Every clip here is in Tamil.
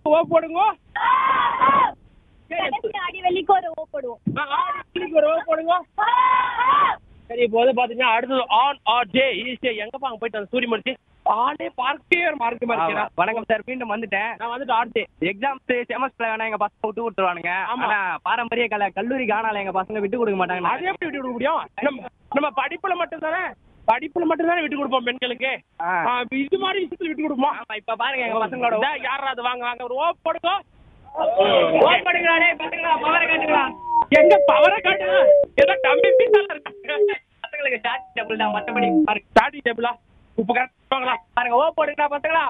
ஓ போடுங்க கடைசி அடி வெள்ளிக்கு ஒரு ஓ போடுவோம் ஆடிக்கு ஒரு ஓ போடுங்க சரி இப்போ வந்து பாத்தீங்கன்னா அடுத்தது ஆன் ஆர் ஜே ஈஸியா எங்கப்பா அங்க போயிட்டு அந்த சூரியமூர்த்தி ஆனே பார்க்கவே ஒரு மார்க் மார்க்கிறா வணக்கம் சார் மீண்டும் வந்துட்டேன் நான் வந்துட்டு ஆர்டே எக்ஸாம்ஸ் செமஸ்டர்ல வேணா எங்க பசங்க விட்டு கொடுத்துருவானுங்க ஆமா. ஆனா பாரம்பரிய கலை கல்லூரி காணால எங்க பசங்க விட்டு கொடுக்க மாட்டாங்க அது எப்படி விட்டு கொடுக்க முடியும் நம்ம நம்ம படிப்புல மட்டும் தானே படிப்புல மட்டும் தானே விட்டு கொடுப்போம் பெண்களுக்கு ஆ. ஆ, இது மாதிரி விஷயத்துல விட்டு கொடுப்போம் ஆமா இப்ப பாருங்க எங்க பசங்களோட இந்தா, யாரா அது வாங்க வாங்க ஒரு ஓ போடுங்க ஓ பண்ணுங்களா டேய் பசங்களா பவர காட்டுங்களா எங்க பவரை காட்டுங்க ஏதோ டம்மி பீஸால இருக்கு பசங்களுக்கு ஷார்ட் டேபிள் தான் மத்தபடி பாருங்க ஸ்டார்டிங் டேபிளா உப்பு கரெக்ட் வாங்களா பாருங்க ஓ போடுங்களா பசங்களா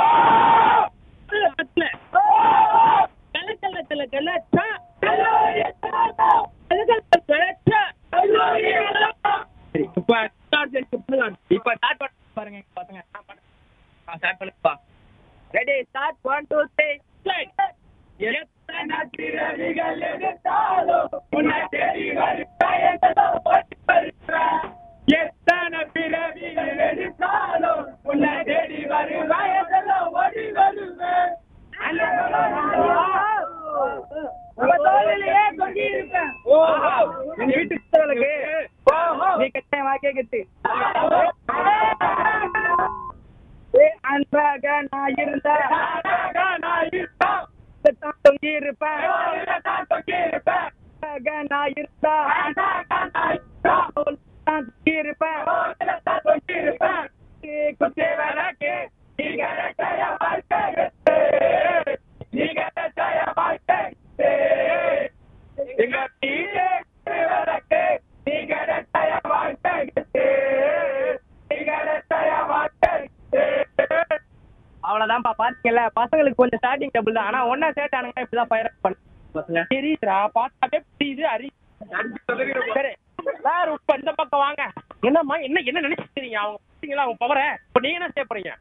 இப்ப ஸ்டார்ட் பண்ண பாருங்க எங்க பசங்க ஸ்டார்ட் பண்ணுப்பா ready start one two three எத்தனை பிறவிகள் எடுத்தாலும் உன்னை தேடி வரும் பயணம் ஓடி வருகிறேன். எத்தனை பிறவிகள் எடுத்தாலும் உன்னை தேடி வரும் பயணம் ஓடி வருவேன். உங்க தோளிலேயே தொங்கியிருப்பேன். எங்க வீட்டு புத்தகங்களுக்கு நீ கட்டாயமா கேக்குது அன்பாக நான் இருந்தா தான் தொங்கி இருப்பேன் அன்பாக நான் இருந்தா தான் தொங்கி இருப்பேன் குச்சி விளக்கு நீங்க வாழ்க்கை நீங்க வாழ்க்கை எங்க வீடு விளக்கு நீங்க வாழ்க்கை அவ்வளவுதான்ப்பா பாத்தீங்கல்ல பசங்களுக்கு கொஞ்சம் ஸ்டார்டிங் டபுள் தான் ஆனா ஒன்னா சேர்த்தானுங்க இப்படிதான் ஃபயர் பண்ண பசங்க தெரியுதுடா பார்த்தாவே புரியுது அறி சரி சார் இப்ப இந்த பக்கம் வாங்க என்னம்மா என்ன என்ன நினைச்சிருக்கீங்க அவங்க பார்த்தீங்களா அவங்க பவரை இப்ப நீங்க என்ன செய்ய போறீங்க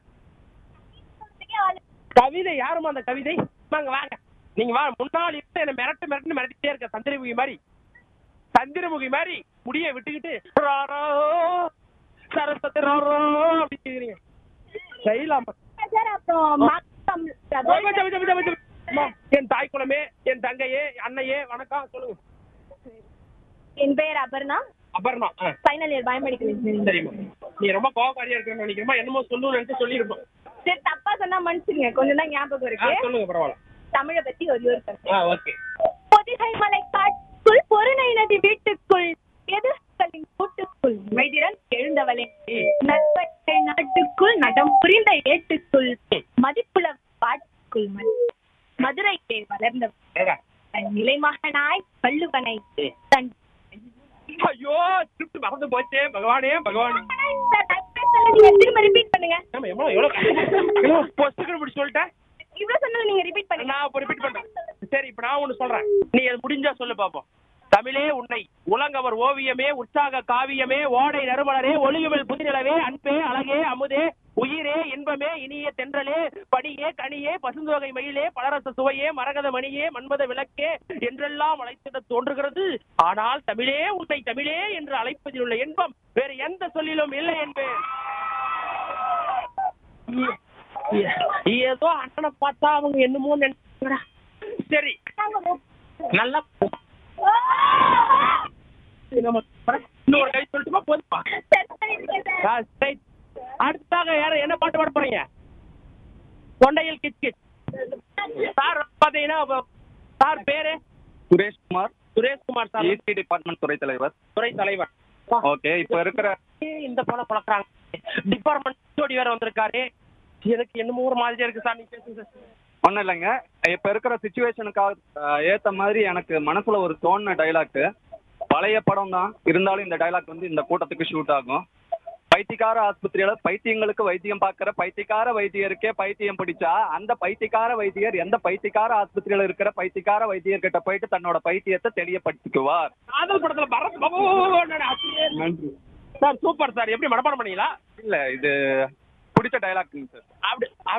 கவிதை யாருமா அந்த கவிதை வாங்க வாங்க நீங்க வா முன்னாள் இருந்து என்ன மிரட்டு மிரட்டு மிரட்டிட்டே இருக்க சந்திரமுகி மாதிரி சந்திரமுகி மாதிரி முடிய விட்டுக்கிட்டு ராரோ, சரஸ்வதி ராரோ அப்படி கேக்குறீங்க செய்யலாமா சார் அப்புறம் மாக்கம் கொஞ்சம், கொஞ்சம், கொஞ்சம், கொஞ்சம். அம்மா, என் தாய் குலமே என் தங்கையே அண்ணையே வணக்கம் சொல்லுங்க என் பேர் அபர்ணா அபர்ணா ஆ, ஃபைனல் இயர் பயோமெடிக்கல் இன்ஜினியரிங் சரிம்மா நீ ரொம்ப கோவக்காரியா இருக்கேன்னு நினைக்கிறமா என்னமோ சொல்லணும்னு நினைச்சு சொல்லியிருப்போம் சரி தப்பா சொன்னா மன்னிச்சிருங்க கொஞ்சம் தான் ஞாபகம் ஆ, இருக்கு சொல்லுங்க பரவாயில்ல தமிழை பத்தி ஒரு ஒரு கருத்து ஆ ஓகே பொதிகை மலை காட்டுக்குள் பொருணை நதி வீட்டுக்குள் எதிர்களின் கூட்டுக்குள் மைதிரன் எழுந்தவளே நட்பட்டை நாட்டுக்குள் நடம் புரிந்த ஏட்டுக்குள் மதிப்புல பாட்டுக்குள் மதி- மதுரைக்கே வளர்ந்த தன் நிலைமகனாய் வள்ளுவனை தன் ஐயோ ஸ்கிரிப்ட் மறந்து போச்சே பகவானே பகவான் சார், நான் பேசுறதை நீங்க திரும்ப ரிப்பீட் பண்ணுங்க ஏம்மா, எவ்வளவு எவ்வளவு பொசுக்கு இப்படி சொல்லிட்டேன் இவ்வளவு சொன்னது நீங்க ரிப்பீட் பண்ணுங்க நான் இப்போ ரிப்பீட் பண்றேன் சரி இப்ப நான் ஒண்ணு சொல்றேன் நீ அது முடிஞ்சா சொல்லு பாப்போம் தமிழே உன்னை உலங்கவர் ஓவியமே உற்சாக காவியமே ஓடை நறுமலரே ஒளியுமிழ் புதிநிலவே அன்பே அழகே அமுதே உயிரே இன்பமே இனிய தென்றலே பனியே கனியே பசுந்தொகை மயிலே பலரச சுவையே மரகத மணியே மன்மத விளக்கே என்றெல்லாம் அழைத்திட தோன்றுகிறது ஆனால் தமிழே உன்னை தமிழே என்று அழைப்பதில் உள்ள இன்பம் வேறு எந்த சொல்லிலும் இல்லை என்பேன் ஏதோ அண்ணனை பார்த்தா அவங்க என்னமோ நினைச்சாங்கடா சரி நல்லா நம்ம இன்னொரு கை சொல்லட்டுமா போதுமா ஆ, சரி. அடுத்தாக யார என்ன பாட்டு பாட போறீங்க கொண்டையில் கிச் கிச் சார் பாத்தீங்கன்னா அப்ப- சார் பேரு Sureshkumar Sureshkumar sir EC department துறை தலைவர் துறை தலைவர் ஓகே இப்ப இருக்கிற இந்த போல பழக்கிறாங்க டிபார்ட்மெண்ட் ஜோடி வேற வந்திருக்காரு எனக்கு என்னமோ ஒரு மாதிரியா இருக்கு சார் நீங்க பேசுங்க சார் ஒன்றும் இல்லைங்க இப்ப இருக்கிற சுச்சுவேஷனுக்காக ஏத்த மாதிரி எனக்கு மனசுல ஒரு தோணுன டைலாக் பழைய படம் தான் இருந்தாலும் இந்த டைலாக் வந்து இந்த கூட்டத்துக்கு ஷூட் ஆகும் பைத்தியக்கார ஆஸ்பத்திரியில பைத்தியங்களுக்கு வைத்தியம் பார்க்கிற பைத்தியக்கார வைத்தியருக்கே பைத்தியம் பிடிச்சா அந்த பைத்தியக்கார வைத்தியர் எந்த பைத்தியக்கார ஆஸ்பத்திரியில இருக்கிற பைத்தியக்கார வைத்தியர்கிட்ட போயிட்டு தன்னோட பைத்தியத்தை தெளியப்படுத்திக்குவார் காதல் படத்துல பரத் பாபு அப்படியே நன்றி சார் சூப்பர் சார் எப்படி மனப்பாடம் பண்ணீங்களா இல்ல இது பிடிச்ச டைலாக்ங்க சார் அப்படி